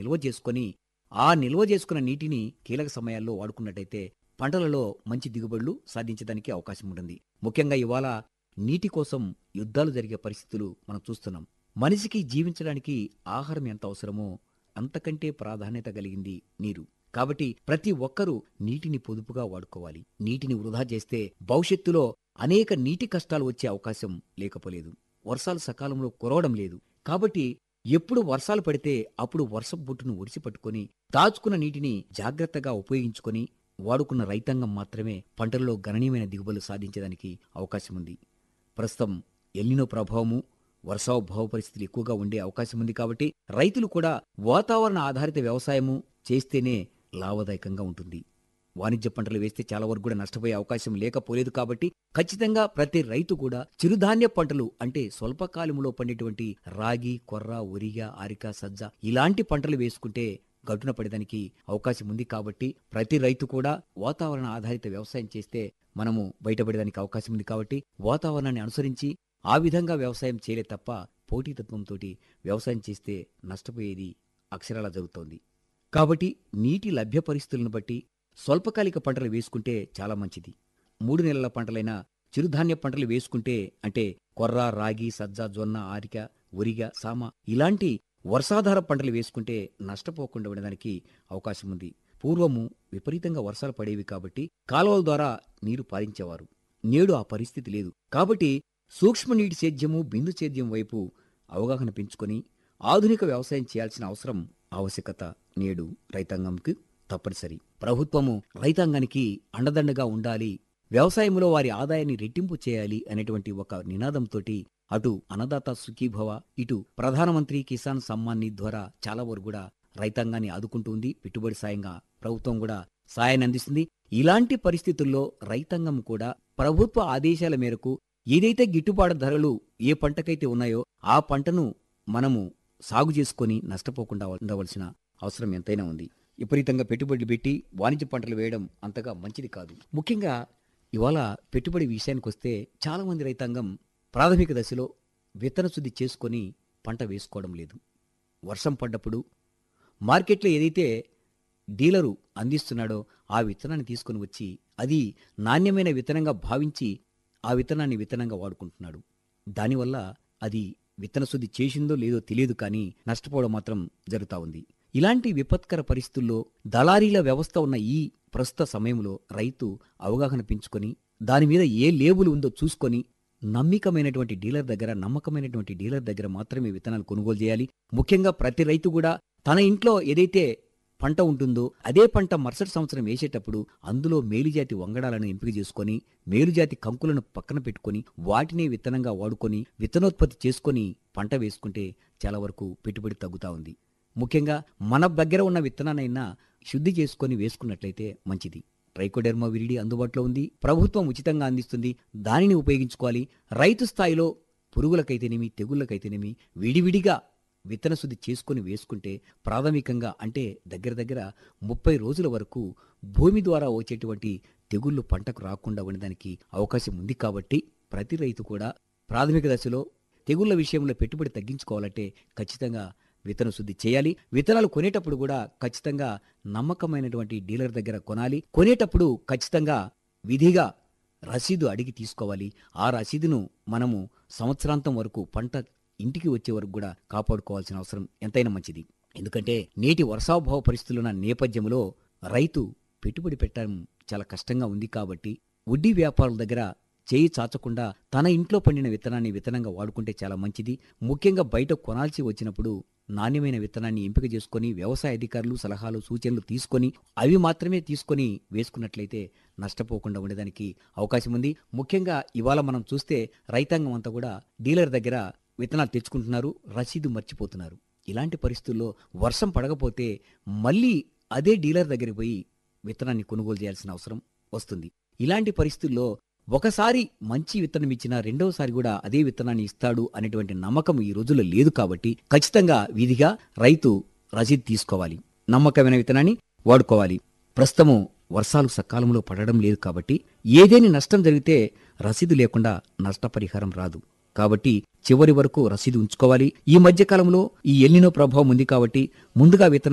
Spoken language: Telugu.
నిల్వ చేసుకొని ఆ నిల్వ చేసుకున్న నీటిని కీలక సమయాల్లో వాడుకున్నట్టయితే పంటలలో మంచి దిగుబడులు సాధించడానికి అవకాశం ఉంటుంది ముఖ్యంగా ఇవాళ నీటి కోసం యుద్ధాలు జరిగే పరిస్థితులు మనం చూస్తున్నాం మనిషికి జీవించడానికి ఆహారం ఎంత అవసరమో అంతకంటే ప్రాధాన్యత కలిగింది నీరు కాబట్టి ప్రతి ఒక్కరూ నీటిని పొదుపుగా వాడుకోవాలి నీటిని వృధా చేస్తే భవిష్యత్తులో అనేక నీటి కష్టాలు వచ్చే అవకాశం లేకపోలేదు వర్షాలు సకాలంలో కురవడం లేదు కాబట్టి ఎప్పుడు వర్షాలు పడితే అప్పుడు వర్షపు బొట్టును ఒడిసి పట్టుకొని దాచుకున్న నీటిని జాగ్రత్తగా ఉపయోగించుకొని వాడుకున్న రైతాంగం మాత్రమే పంటలలో గణనీయమైన దిగుబడులు సాధించడానికి అవకాశం ఉంది ప్రస్తుతం ఎల్నినో ప్రభావము వర్షాభావ పరిస్థితులు ఎక్కువగా ఉండే అవకాశం ఉంది కాబట్టి రైతులు కూడా వాతావరణ ఆధారిత వ్యవసాయము చేస్తేనే లాభదాయకంగా ఉంటుంది వాణిజ్య పంటలు వేస్తే చాలా వరకు కూడా నష్టపోయే అవకాశం లేకపోలేదు కాబట్టి ఖచ్చితంగా ప్రతి రైతు కూడా చిరుధాన్య పంటలు అంటే స్వల్పకాలంలో పండేటువంటి రాగి కొర్ర ఒరిగ ఆరిక సజ్జ ఇలాంటి పంటలు వేసుకుంటే గట్టున పడేదానికి అవకాశం ఉంది కాబట్టి ప్రతి రైతు కూడా వాతావరణ ఆధారిత వ్యవసాయం చేస్తే మనము బయటపడేదానికి అవకాశం ఉంది కాబట్టి వాతావరణాన్ని అనుసరించి ఆ విధంగా వ్యవసాయం చేయలే తప్ప పోటీతత్వంతో వ్యవసాయం చేస్తే నష్టపోయేది అక్షరాలా జరుగుతోంది కాబట్టి నీటి లభ్య పరిస్థితులను బట్టి స్వల్పకాలిక పంటలు వేసుకుంటే చాలా మంచిది మూడు నెలల పంటలైన చిరుధాన్య పంటలు వేసుకుంటే అంటే కొర్ర రాగి సజ్జ జొన్న ఆరిక ఒరిగ సామ ఇలాంటి వర్షాధార పంటలు వేసుకుంటే నష్టపోకుండా ఉండడానికి అవకాశం ఉంది పూర్వము విపరీతంగా వర్షాలు పడేవి కాబట్టి కాలువల ద్వారా నీరు పారించేవారు నేడు ఆ పరిస్థితి లేదు కాబట్టి సూక్ష్మ నీటి సేద్యము బిందు సేద్యం వైపు అవగాహన పెంచుకొని ఆధునిక వ్యవసాయం చేయాల్సిన అవసరం ఆవశ్యకత నేడు రైతాంగంకి తప్పనిసరి ప్రభుత్వము రైతాంగానికి అండదండగా ఉండాలి వ్యవసాయంలో వారి ఆదాయాన్ని రెట్టింపు చేయాలి అనేటువంటి ఒక నినాదంతోటి అటు అన్నదాత సుఖీభవ ఇటు ప్రధానమంత్రి కిసాన్ సమ్మాన్ నిధి ద్వారా చాలా వరకు కూడా రైతాంగాన్ని ఆదుకుంటుంది పెట్టుబడి సాయంగా ప్రభుత్వం కూడా సాయాన్ని అందిస్తుంది ఇలాంటి పరిస్థితుల్లో రైతాంగం కూడా ప్రభుత్వ ఆదేశాల మేరకు ఏదైతే గిట్టుబాటు ధరలు ఏ పంటకైతే ఉన్నాయో ఆ పంటను మనము సాగు చేసుకొని నష్టపోకుండా ఉండవలసిన అవసరం ఎంతైనా ఉంది విపరీతంగా పెట్టుబడి పెట్టి వాణిజ్య పంటలు వేయడం అంతగా మంచిది కాదు ముఖ్యంగా ఇవాళ పెట్టుబడి విషయానికి వస్తే చాలా మంది రైతాంగం ప్రాథమిక దశలో విత్తన శుద్ధి చేసుకొని పంట వేసుకోవడం లేదు వర్షం పడ్డప్పుడు మార్కెట్లో ఏదైతే డీలరు అందిస్తున్నాడో ఆ విత్తనాన్ని తీసుకొని వచ్చి అది నాణ్యమైన విత్తనంగా భావించి ఆ విత్తనాన్ని విత్తనంగా వాడుకుంటున్నాడు దానివల్ల అది విత్తన శుద్ధి చేసిందో లేదో తెలియదు కానీ నష్టపోవడం మాత్రం జరుగుతా ఉంది ఇలాంటి విపత్కర పరిస్థితుల్లో దళారీల వ్యవస్థ ఉన్న ఈ ప్రస్తుత సమయంలో రైతు అవగాహన పెంచుకొని దాని మీద ఏ లేబుల్ ఉందో చూసుకొని నమ్మికమైనటువంటి డీలర్ దగ్గర నమ్మకమైనటువంటి డీలర్ దగ్గర మాత్రమే విత్తనాలు కొనుగోలు చేయాలి ముఖ్యంగా ప్రతి రైతు కూడా తన ఇంట్లో ఏదైతే పంట ఉంటుందో అదే పంట మరుసటి సంవత్సరం వేసేటప్పుడు అందులో మేలుజాతి వంగడాలను ఎంపిక చేసుకొని మేలుజాతి కంకులను పక్కన పెట్టుకొని వాటిని విత్తనంగా వాడుకొని విత్తనోత్పత్తి చేసుకొని పంట వేసుకుంటే చాలా వరకు పెట్టుబడి తగ్గుతా ఉంది ముఖ్యంగా మన దగ్గర ఉన్న విత్తనాన్నైనా శుద్ధి చేసుకొని వేసుకున్నట్లయితే మంచిది ట్రైకోడెర్మా విరిడి అందుబాటులో ఉంది ప్రభుత్వం ఉచితంగా అందిస్తుంది దానిని ఉపయోగించుకోవాలి రైతు స్థాయిలో పురుగులకైతేనేమి తెగుళ్ళకైతేనేమి విడివిడిగా విత్తన శుద్ధి చేసుకుని వేసుకుంటే ప్రాథమికంగా అంటే దగ్గర దగ్గర ముప్పై రోజుల వరకు భూమి ద్వారా వచ్చేటువంటి తెగుళ్ళు పంటకు రాకుండా ఉండడానికి అవకాశం ఉంది కాబట్టి ప్రతి రైతు కూడా ప్రాథమిక దశలో తెగుళ్ల విషయంలో పెట్టుబడి తగ్గించుకోవాలంటే ఖచ్చితంగా విత్తన శుద్ధి చేయాలి విత్తనాలు కొనేటప్పుడు కూడా ఖచ్చితంగా నమ్మకమైనటువంటి డీలర్ దగ్గర కొనాలి కొనేటప్పుడు ఖచ్చితంగా విధిగా రసీదు అడిగి తీసుకోవాలి ఆ రసీదును మనము సంవత్సరాంతం వరకు పంట ఇంటికి వచ్చే వరకు కూడా కాపాడుకోవాల్సిన అవసరం ఎంతైనా మంచిది ఎందుకంటే నేటి వర్షాభావ పరిస్థితులున్న నేపథ్యంలో రైతు పెట్టుబడి పెట్టడం చాలా కష్టంగా ఉంది కాబట్టి వడ్డీ వ్యాపారుల దగ్గర చేయి చాచకుండా తన ఇంట్లో పండిన విత్తనాన్ని విత్తనంగా వాడుకుంటే చాలా మంచిది ముఖ్యంగా బయట కొనాల్సి వచ్చినప్పుడు నాణ్యమైన విత్తనాన్ని ఎంపిక చేసుకొని వ్యవసాయ అధికారులు సలహాలు సూచనలు తీసుకొని అవి మాత్రమే తీసుకొని వేసుకున్నట్లయితే నష్టపోకుండా ఉండడానికి అవకాశం ఉంది ముఖ్యంగా ఇవాళ మనం చూస్తే రైతాంగం అంతా కూడా డీలర్ దగ్గర విత్తనాలు తెచ్చుకుంటున్నారు రసీదు మర్చిపోతున్నారు ఇలాంటి పరిస్థితుల్లో వర్షం పడకపోతే మళ్ళీ అదే డీలర్ దగ్గరికి పోయి విత్తనాన్ని కొనుగోలు చేయాల్సిన అవసరం వస్తుంది ఇలాంటి పరిస్థితుల్లో ఒకసారి మంచి విత్తనం ఇచ్చినా రెండవసారి కూడా అదే విత్తనాన్ని ఇస్తాడు అనేటువంటి నమ్మకం ఈ రోజుల్లో లేదు కాబట్టి ఖచ్చితంగా విధిగా రైతు రసీదు తీసుకోవాలి నమ్మకమైన విత్తనాన్ని వాడుకోవాలి ప్రస్తుతము వర్షాలు సకాలంలో పడడం లేదు కాబట్టి ఏదేని నష్టం జరిగితే రసీదు లేకుండా నష్టపరిహారం రాదు కాబట్టి చివరి వరకు రసీదు ఉంచుకోవాలి ఈ మధ్య కాలంలో ఈ ఎల్నినో ప్రభావం ఉంది కాబట్టి ముందుగా విత్తనాలు